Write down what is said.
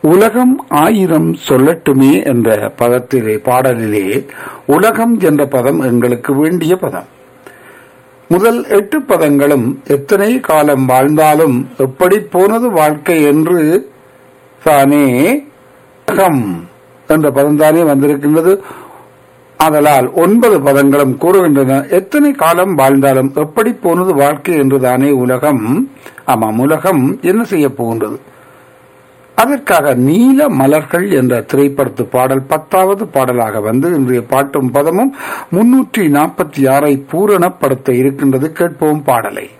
உலகம் ஆயிரம் சொல்லட்டுமே என்ற பதத்திலே பாடலிலே உலகம் என்ற பதம் எங்களுக்கு வேண்டிய பதம் முதல் எட்டு பதங்களும் எத்தனை காலம் வாழ்ந்தாலும் எப்படி போனது வாழ்க்கை என்று தானே உலகம் என்ற பதம் தானே வந்திருக்கின்றது ஆதலால் ஒன்பது பதங்களும் கூறுகின்றன எத்தனை காலம் வாழ்ந்தாலும் எப்படி போனது வாழ்க்கை என்றுதானே உலகம் ஆமாம் உலகம் என்ன செய்ய போகின்றது அதற்காக நீல மலர்கள் என்ற திரைப்படத்து பாடல் பத்தாவது பாடலாக வந்து இன்றைய பாட்டும் பதமும் முன்னூற்றி நாற்பத்தி ஆறை பூரணப்படுத்த இருக்கின்றது கேட்போம் பாடலை